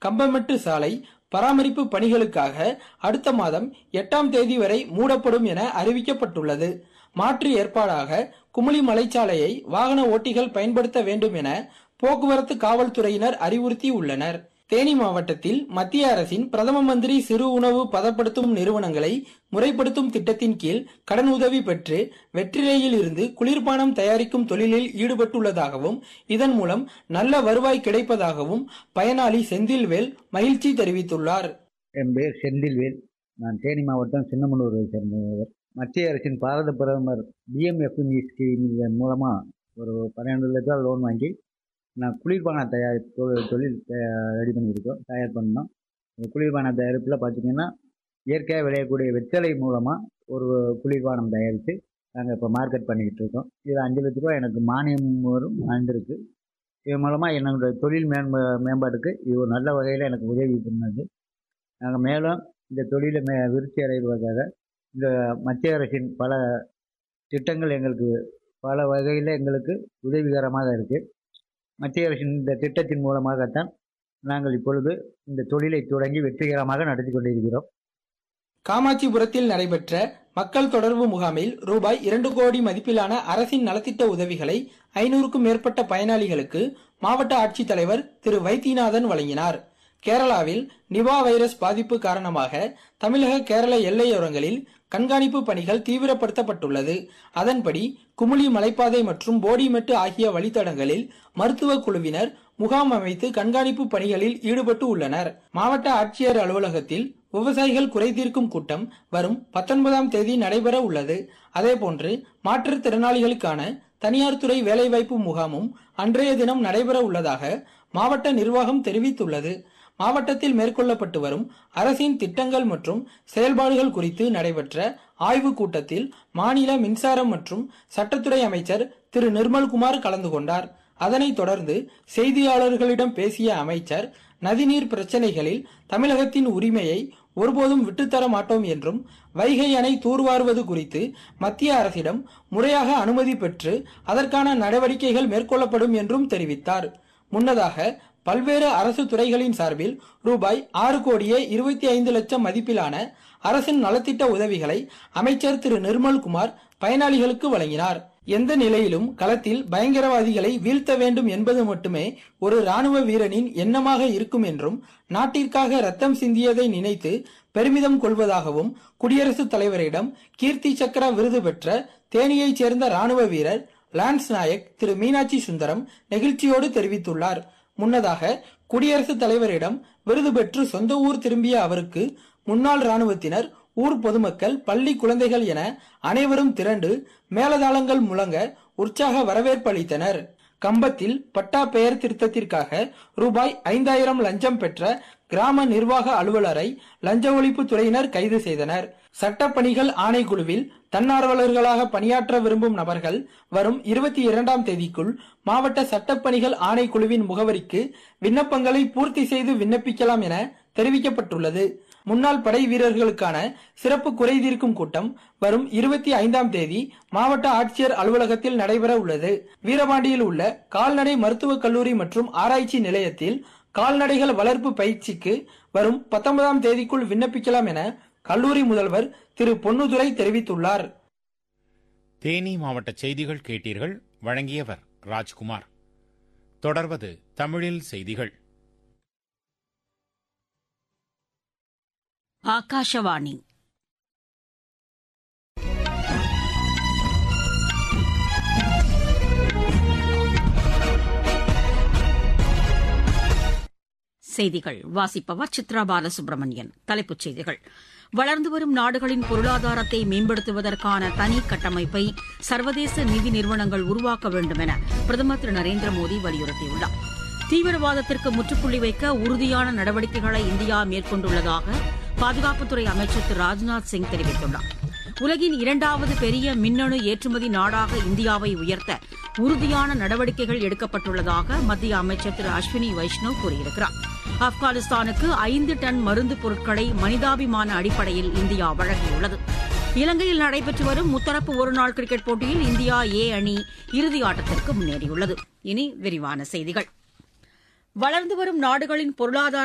கம்பமெட்டு சாலை பராமரிப்பு பணிகளுக்காக அடுத்த மாதம் எட்டாம் தேதி வரை மூடப்படும் என அறிவிக்கப்பட்டுள்ளது மாற்று ஏற்பாடாக குமுளி மலைச்சாலையை வாகன ஓட்டிகள் பயன்படுத்த வேண்டும் என போக்குவரத்து காவல்துறையினர் அறிவுறுத்தி உள்ளனர் தேனி மாவட்டத்தில் மத்திய அரசின் பிரதம மந்திரி சிறு உணவு பதப்படுத்தும் நிறுவனங்களை முறைப்படுத்தும் திட்டத்தின் கீழ் கடன் உதவி பெற்று வெற்றிலையில் இருந்து குளிர்பானம் தயாரிக்கும் தொழிலில் ஈடுபட்டுள்ளதாகவும் இதன் மூலம் நல்ல வருவாய் கிடைப்பதாகவும் பயனாளி செந்தில்வேல் மகிழ்ச்சி தெரிவித்துள்ளார் என் பேர் செந்தில்வேல் நான் தேனி மாவட்டம் சின்னமனூரை சேர்ந்தவர் மத்திய அரசின் பாரத பிரதமர் பிஎம்எஃப்எம்இ ஸ்கீம் இதன் மூலமாக ஒரு பன்னெண்டு லட்சம் லோன் வாங்கி நான் குளிர்பான தயார் தொழில் தொழில் ரெடி பண்ணியிருக்கோம் தயார் பண்ணோம் இந்த குளிர்பான தயாரிப்பில் பார்த்திங்கன்னா இயற்கையாக விளையக்கூடிய வெத்தலை மூலமாக ஒரு குளிர்பானம் தயாரித்து நாங்கள் இப்போ மார்க்கெட் பண்ணிக்கிட்டு இருக்கோம் இது அஞ்சு லட்ச ரூபா எனக்கு மானியம் வரும் வந்திருக்கு இது மூலமாக என்னுடைய தொழில் மேம்ப மேம்பாட்டுக்கு இது ஒரு நல்ல வகையில் எனக்கு உதவி பண்ணது நாங்கள் மேலும் இந்த தொழிலை மே விருத்தி அடைவதற்காக இந்த மத்திய அரசின் பல திட்டங்கள் எங்களுக்கு பல வகையில் எங்களுக்கு உதவிகரமாக இருக்குது மத்திய அரசின் இந்த திட்டத்தின் மூலமாகத்தான் நாங்கள் இப்பொழுது இந்த தொழிலை தொடங்கி வெற்றிகரமாக நடத்தி கொண்டிருக்கிறோம் காமாட்சிபுரத்தில் நடைபெற்ற மக்கள் தொடர்பு முகாமில் ரூபாய் இரண்டு கோடி மதிப்பிலான அரசின் நலத்திட்ட உதவிகளை ஐநூறுக்கும் மேற்பட்ட பயனாளிகளுக்கு மாவட்ட ஆட்சித்தலைவர் திரு வைத்தியநாதன் வழங்கினார் கேரளாவில் நிபா வைரஸ் பாதிப்பு காரணமாக தமிழக கேரள எல்லையோரங்களில் கண்காணிப்பு பணிகள் தீவிரப்படுத்தப்பட்டுள்ளது அதன்படி குமுளி மலைப்பாதை மற்றும் போடிமெட்டு ஆகிய வழித்தடங்களில் மருத்துவ குழுவினர் முகாம் அமைத்து கண்காணிப்பு பணிகளில் ஈடுபட்டு உள்ளனர் மாவட்ட ஆட்சியர் அலுவலகத்தில் விவசாயிகள் குறைதீர்க்கும் கூட்டம் வரும் பத்தொன்பதாம் தேதி நடைபெற உள்ளது அதேபோன்று மாற்றுத்திறனாளிகளுக்கான தனியார் துறை வேலைவாய்ப்பு முகாமும் அன்றைய தினம் நடைபெற உள்ளதாக மாவட்ட நிர்வாகம் தெரிவித்துள்ளது மாவட்டத்தில் மேற்கொள்ளப்பட்டு வரும் அரசின் திட்டங்கள் மற்றும் செயல்பாடுகள் குறித்து நடைபெற்ற ஆய்வுக் கூட்டத்தில் மாநில மின்சாரம் மற்றும் சட்டத்துறை அமைச்சர் திரு நிர்மல்குமார் கலந்து கொண்டார் அதனைத் தொடர்ந்து செய்தியாளர்களிடம் பேசிய அமைச்சர் நதிநீர் பிரச்சனைகளில் தமிழகத்தின் உரிமையை ஒருபோதும் விட்டுத்தர மாட்டோம் என்றும் வைகை அணை தூர்வாருவது குறித்து மத்திய அரசிடம் முறையாக அனுமதி பெற்று அதற்கான நடவடிக்கைகள் மேற்கொள்ளப்படும் என்றும் தெரிவித்தார் முன்னதாக பல்வேறு அரசு துறைகளின் சார்பில் ரூபாய் ஆறு கோடியே இருபத்தி ஐந்து லட்சம் மதிப்பிலான அரசின் நலத்திட்ட உதவிகளை அமைச்சர் திரு நிர்மல்குமார் பயனாளிகளுக்கு வழங்கினார் எந்த நிலையிலும் களத்தில் பயங்கரவாதிகளை வீழ்த்த வேண்டும் என்பது மட்டுமே ஒரு ராணுவ வீரனின் எண்ணமாக இருக்கும் என்றும் நாட்டிற்காக ரத்தம் சிந்தியதை நினைத்து பெருமிதம் கொள்வதாகவும் குடியரசுத் தலைவரிடம் கீர்த்தி சக்கர விருது பெற்ற தேனியைச் சேர்ந்த ராணுவ வீரர் லான்ஸ் நாயக் திரு மீனாட்சி சுந்தரம் நெகிழ்ச்சியோடு தெரிவித்துள்ளார் முன்னதாக குடியரசுத் தலைவரிடம் விருது பெற்று சொந்த ஊர் திரும்பிய அவருக்கு முன்னாள் ராணுவத்தினர் ஊர் பொதுமக்கள் பள்ளி குழந்தைகள் என அனைவரும் திரண்டு மேலதாளங்கள் முழங்க உற்சாக வரவேற்பு அளித்தனர் கம்பத்தில் பட்டா பெயர் திருத்தத்திற்காக ரூபாய் ஐந்தாயிரம் லஞ்சம் பெற்ற கிராம நிர்வாக அலுவலரை லஞ்ச ஒழிப்பு துறையினர் கைது செய்தனர் சட்டப்பணிகள் ஆணைக்குழுவில் தன்னார்வலர்களாக பணியாற்ற விரும்பும் நபர்கள் வரும் இருபத்தி இரண்டாம் தேதிக்குள் மாவட்ட சட்டப்பணிகள் ஆணைக்குழுவின் முகவரிக்கு விண்ணப்பங்களை பூர்த்தி செய்து விண்ணப்பிக்கலாம் என தெரிவிக்கப்பட்டுள்ளது முன்னாள் படை வீரர்களுக்கான சிறப்பு குறை தீர்க்கும் கூட்டம் வரும் இருபத்தி ஐந்தாம் தேதி மாவட்ட ஆட்சியர் அலுவலகத்தில் நடைபெற உள்ளது வீரபாண்டியில் உள்ள கால்நடை மருத்துவக் கல்லூரி மற்றும் ஆராய்ச்சி நிலையத்தில் கால்நடைகள் வளர்ப்பு பயிற்சிக்கு வரும் பத்தொன்பதாம் தேதிக்குள் விண்ணப்பிக்கலாம் என கல்லூரி முதல்வர் திரு பொன்னுதுரை தெரிவித்துள்ளார் தேனி மாவட்ட செய்திகள் கேட்டீர்கள் வழங்கியவர் ராஜ்குமார் தொடர்வது தமிழில் செய்திகள் ஆகாஷவாணி செய்திகள் வாசிப்பவர் சித்ரா பாலசுப்ரமணியன் தலைப்புச் செய்திகள் வளர்ந்து வரும் நாடுகளின் பொருளாதாரத்தை மேம்படுத்துவதற்கான தனி கட்டமைப்பை சர்வதேச நிதி நிறுவனங்கள் உருவாக்க வேண்டும் என பிரதமர் திரு நரேந்திர மோடி வலியுறுத்தியுள்ளார் தீவிரவாதத்திற்கு முற்றுப்புள்ளி வைக்க உறுதியான நடவடிக்கைகளை இந்தியா மேற்கொண்டுள்ளதாக பாதுகாப்புத்துறை அமைச்சர் திரு ராஜ்நாத் சிங் தெரிவித்துள்ளார் உலகின் இரண்டாவது பெரிய மின்னணு ஏற்றுமதி நாடாக இந்தியாவை உயர்த்த உறுதியான நடவடிக்கைகள் எடுக்கப்பட்டுள்ளதாக மத்திய அமைச்சர் திரு அஸ்வினி வைஷ்ணவ் கூறியிருக்கிறார் ஆப்கானிஸ்தானுக்கு ஐந்து டன் மருந்து பொருட்களை மனிதாபிமான அடிப்படையில் இந்தியா வழங்கியுள்ளது இலங்கையில் நடைபெற்று வரும் முத்தரப்பு ஒருநாள் கிரிக்கெட் போட்டியில் இந்தியா ஏ அணி இறுதி ஆட்டத்திற்கு முன்னேறியுள்ளது இனி விரிவான செய்திகள் வளர்ந்து வரும் நாடுகளின் பொருளாதார